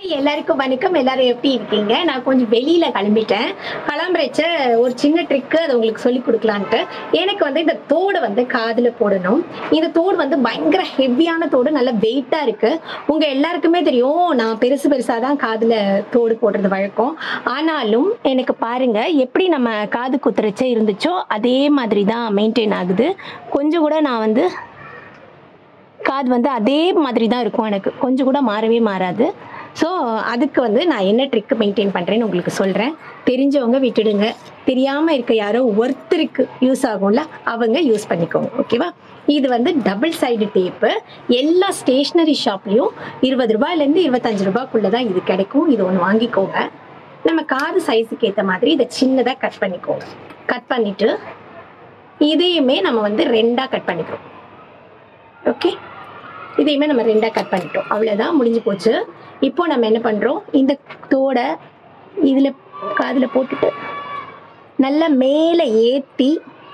எல்லாருக்கும் வணக்கம் எல்லாரும் எப்படி இருக்கீங்க நான் கொஞ்சம் வெளியில கிளம்பிட்டேன் கிளம்புறச்ச ஒரு சின்ன ட்ரிக்கு அதை உங்களுக்கு சொல்லி கொடுக்கலான்ட்டு எனக்கு வந்து இந்த தோடு வந்து காதுல போடணும் இந்த தோடு வந்து பயங்கர ஹெவியான தோடு நல்ல வெயிட்டா இருக்கு உங்க எல்லாருக்குமே தெரியும் நான் பெருசு பெருசா தான் காதுல தோடு போடுறது வழக்கம் ஆனாலும் எனக்கு பாருங்க எப்படி நம்ம காது குத்துறச்ச இருந்துச்சோ அதே மாதிரி தான் மெயின்டைன் ஆகுது கொஞ்சம் கூட நான் வந்து காது வந்து அதே மாதிரி தான் இருக்கும் எனக்கு கொஞ்சம் கூட மாறவே மாறாது ஸோ அதுக்கு வந்து நான் என்ன ட்ரிக்கு மெயின்டைன் பண்ணுறேன்னு உங்களுக்கு சொல்கிறேன் தெரிஞ்சவங்க விட்டுடுங்க தெரியாமல் இருக்க யாரோ ஒருத்தருக்கு யூஸ் ஆகும்ல அவங்க யூஸ் பண்ணிக்கோங்க ஓகேவா இது வந்து டபுள் சைடு டேப்பு எல்லா ஸ்டேஷ்னரி ஷாப்லேயும் இருபது ரூபாயிலேருந்து இருபத்தஞ்சு ரூபாய்க்குள்ளே தான் இது கிடைக்கும் இது ஒன்று வாங்கிக்கோங்க நம்ம காது சைஸுக்கு ஏற்ற மாதிரி இதை சின்னதாக கட் பண்ணிக்கோங்க கட் பண்ணிவிட்டு இதையுமே நம்ம வந்து ரெண்டாக கட் பண்ணிக்கிறோம் ஓகே இதையுமே நம்ம ரெண்டாக கட் பண்ணிட்டோம் அவ்வளோதான் முடிஞ்சு போச்சு இப்போ நம்ம என்ன பண்ணுறோம் இந்த தோடை இதில் காதில் போட்டுட்டு நல்லா மேலே ஏற்றி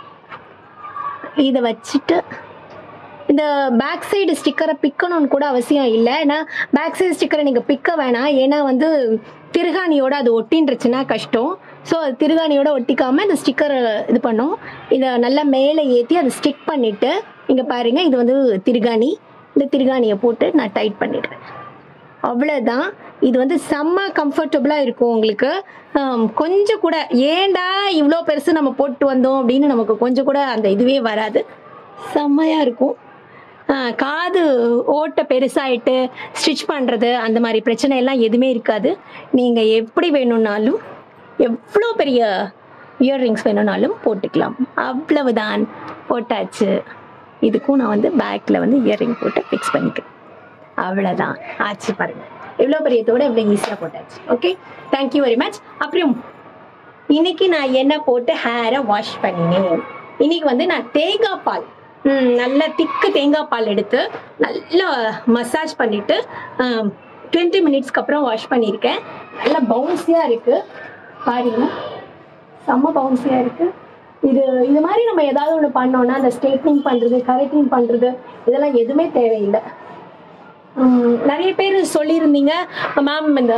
இதை வச்சுட்டு இந்த பேக் சைடு ஸ்டிக்கரை பிக்கணும்னு கூட அவசியம் இல்லை ஏன்னா பேக் சைடு ஸ்டிக்கரை நீங்கள் பிக்க வேணாம் ஏன்னா வந்து திருகாணியோட அது ஒட்டின்றுச்சுன்னா கஷ்டம் ஸோ அது திருகாணியோட ஒட்டிக்காமல் இந்த ஸ்டிக்கரை இது பண்ணும் இதை நல்லா மேலே ஏற்றி அதை ஸ்டிக் பண்ணிவிட்டு இங்கே பாருங்கள் இது வந்து திருகாணி இந்த திருகாணியை போட்டு நான் டைட் பண்ணிடுறேன் அவ்வளோதான் இது வந்து செம்ம கம்ஃபர்டபுளாக இருக்கும் உங்களுக்கு ஆம், கொஞ்சம் கூட ஏன்டா இவ்வளோ பெருசு நம்ம போட்டு வந்தோம் அப்படின்னு நமக்கு கொஞ்சம் கூட அந்த இதுவே வராது செம்மையாக இருக்கும் ஆ, காது ஓட்டை பெருசாயிட்டு ஸ்டிச் பண்ணுறது அந்த மாதிரி பிரச்சனை எல்லாம் எதுவுமே இருக்காது நீங்கள் எப்படி வேணும்னாலும் எவ்வளோ பெரிய இயர்ரிங்ஸ் வேணும்னாலும் போட்டுக்கலாம் அவ்வளவுதான் போட்டாச்சு இதுக்கும் நான் வந்து பேக்கில் வந்து இயர்ரிங் போட்டு ஃபிக்ஸ் பண்ணிக்கிறேன் அவ்வளோதான் ஆச்சு பாருங்க எவ்வளோ பெரிய தோட எவ்வளோ ஈஸியாக போட்டாச்சு ஓகே தேங்க்யூ வெரி மச் அப்புறம் இன்னைக்கு நான் என்ன போட்டு ஹேரை வாஷ் பண்ணினேன் இன்னைக்கு வந்து நான் தேங்காய் பால் ம், நல்ல திக்கு தேங்காய் பால் எடுத்து நல்லா மசாஜ் பண்ணிட்டு டுவெண்ட்டி மினிட்ஸ்க்கு அப்புறம் வாஷ் பண்ணியிருக்கேன் நல்லா பவுன்ஸியாக இருக்கு பாருங்க செம்ம பவுன்ஸியாக இருக்கு இது இது மாதிரி நம்ம ஏதாவது ஒன்று பண்ணோம்னா அந்த ஸ்ட்ரெயிட்னிங் பண்ணுறது கரெக்டிங் பண்ணுறது இதெல்லாம் எதுவுமே தேவையில்லை உம், நிறைய பேர் சொல்லியிருந்தீங்க மேம் இந்த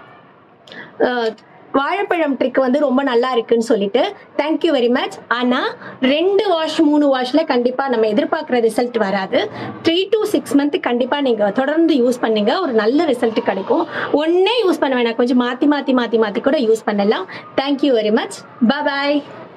அஹ், வாழைப்பழம் ட்ரிக் வந்து ரொம்ப நல்லா இருக்குன்னு சொல்லிட்டு தேங்க்யூ வெரி மச் ஆனால் ரெண்டு வாஷ் மூணு வாஷில் கண்டிப்பாக நம்ம எதிர்பார்க்குற ரிசல்ட் வராது த்ரீ டு சிக்ஸ் மந்த் கண்டிப்பாக நீங்கள் தொடர்ந்து யூஸ் பண்ணுங்க ஒரு நல்ல ரிசல்ட் கிடைக்கும் ஒன்றே யூஸ் பண்ண வேணாம் கொஞ்சம் மாற்றி மாற்றி மாற்றி மாற்றி கூட யூஸ் பண்ணலாம் தேங்க்யூ வெரி மச் பாய்